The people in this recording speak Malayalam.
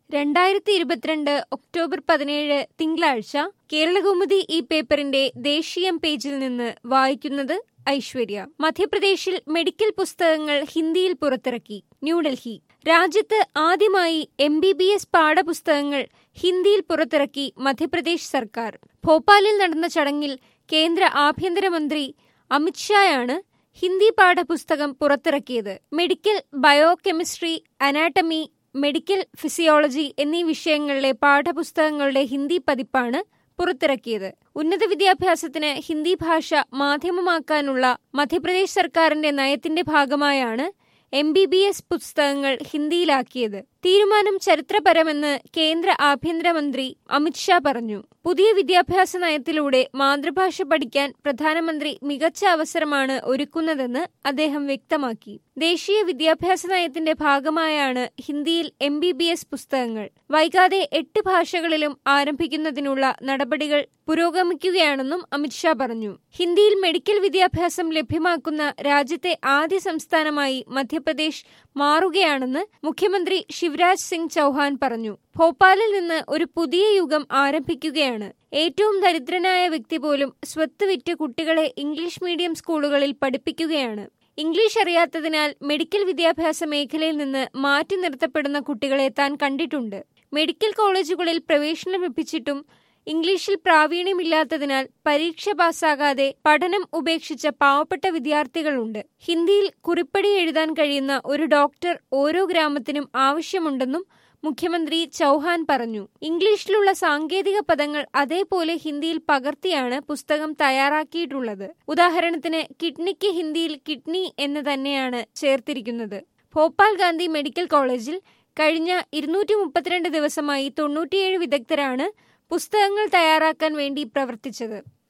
രണ്ടായിരത്തി ഇരുപത്തിരണ്ട് ഒക്ടോബർ പതിനേഴ് തിങ്കളാഴ്ച കേരളകൗമുദി ഈ പേപ്പറിന്റെ ദേശീയം പേജിൽ നിന്ന് വായിക്കുന്നത് ഐശ്വര്യ മധ്യപ്രദേശിൽ മെഡിക്കൽ പുസ്തകങ്ങൾ ഹിന്ദിയിൽ പുറത്തിറക്കി ന്യൂഡൽഹി രാജ്യത്ത് ആദ്യമായി എം ബി ബി എസ് പാഠപുസ്തകങ്ങൾ ഹിന്ദിയിൽ പുറത്തിറക്കി മധ്യപ്രദേശ് സർക്കാർ ഭോപ്പാലിൽ നടന്ന ചടങ്ങിൽ കേന്ദ്ര ആഭ്യന്തരമന്ത്രി അമിത്ഷായാണ് ഹിന്ദി പാഠപുസ്തകം പുറത്തിറക്കിയത് medical biochemistry anatomy medical physiology എന്നീ വിഷയങ്ങളിലെ പാഠപുസ്തകങ്ങളുടെ ഹിന്ദി പതിപ്പാണ് പുറത്തിറക്കിയത് ഉന്നത വിദ്യാഭ്യാസത്തിന് ഹിന്ദി ഭാഷ മാധ്യമമാക്കാനുള്ള മധ്യപ്രദേശ് സർക്കാരിന്റെ നയത്തിന്റെ ഭാഗമായാണ് എം ബി ബി എസ് പുസ്തകങ്ങൾ ഹിന്ദിയിലാക്കിയത് തീരുമാനം ചരിത്രപരമെന്ന് കേന്ദ്ര ആഭ്യന്തരമന്ത്രി അമിത്ഷാ പറഞ്ഞു പുതിയ വിദ്യാഭ്യാസ നയത്തിലൂടെ മാതൃഭാഷ പഠിക്കാൻ പ്രധാനമന്ത്രി മികച്ച അവസരമാണ് ഒരുക്കുന്നതെന്ന് അദ്ദേഹം വ്യക്തമാക്കി ദേശീയ വിദ്യാഭ്യാസ നയത്തിന്റെ ഭാഗമായാണ് ഹിന്ദിയിൽ എം ബി ബി എസ് പുസ്തകങ്ങൾ വൈകാതെ എട്ട് ഭാഷകളിലും ആരംഭിക്കുന്നതിനുള്ള നടപടികൾ പുരോഗമിക്കുകയാണെന്നും അമിത്ഷാ പറഞ്ഞു ഹിന്ദിയിൽ മെഡിക്കൽ വിദ്യാഭ്യാസം ലഭ്യമാക്കുന്ന രാജ്യത്തെ ആദ്യ സംസ്ഥാനമായി മധ്യപ്രദേശ് മാറുകയാണെന്ന് മുഖ്യമന്ത്രി ശിവരാജ് സിംഗ് ചൌഹാൻ പറഞ്ഞു ഭോപ്പാലിൽ നിന്ന് ഒരു പുതിയ യുഗം ആരംഭിക്കുകയാണ് ഏറ്റവും ദരിദ്രനായ വ്യക്തി പോലും സ്വത്ത് വിറ്റ് കുട്ടികളെ ഇംഗ്ലീഷ് മീഡിയം സ്കൂളുകളിൽ പഠിപ്പിക്കുകയാണ് ഇംഗ്ലീഷ് അറിയാത്തതിനാൽ മെഡിക്കൽ വിദ്യാഭ്യാസ മേഖലയിൽ നിന്ന് മാറ്റി നിർത്തപ്പെടുന്ന കുട്ടികളെ താൻ കണ്ടിട്ടുണ്ട് മെഡിക്കൽ കോളേജുകളിൽ പ്രവേശനം ലഭിച്ചിട്ടും ഇംഗ്ലീഷിൽ പ്രാവീണ്യമില്ലാത്തതിനാൽ പരീക്ഷ പാസ്സാകാതെ പഠനം ഉപേക്ഷിച്ച പാവപ്പെട്ട വിദ്യാർത്ഥികളുണ്ട് ഹിന്ദിയിൽ കുറിപ്പടി എഴുതാൻ കഴിയുന്ന ഒരു ഡോക്ടർ ഓരോ ഗ്രാമത്തിനും ആവശ്യമുണ്ടെന്നും മുഖ്യമന്ത്രി ചൌഹാൻ പറഞ്ഞു ഇംഗ്ലീഷിലുള്ള സാങ്കേതിക പദങ്ങൾ അതേപോലെ ഹിന്ദിയിൽ പകർത്തിയാണ് പുസ്തകം തയ്യാറാക്കിയിട്ടുള്ളത് ഉദാഹരണത്തിന് കിഡ്നിക്ക് ഹിന്ദിയിൽ കിഡ്നി എന്ന് തന്നെയാണ് ചേർത്തിരിക്കുന്നത് ഭോപ്പാൽ ഗാന്ധി മെഡിക്കൽ കോളേജിൽ കഴിഞ്ഞ ഇരുന്നൂറ്റി മുപ്പത്തിരണ്ട് ദിവസമായി തൊണ്ണൂറ്റിയേഴ് വിദഗ്ധരാണ് പുസ്തകങ്ങൾ തയ്യാറാക്കാൻ വേണ്ടി പ്രവർത്തിച്ചത്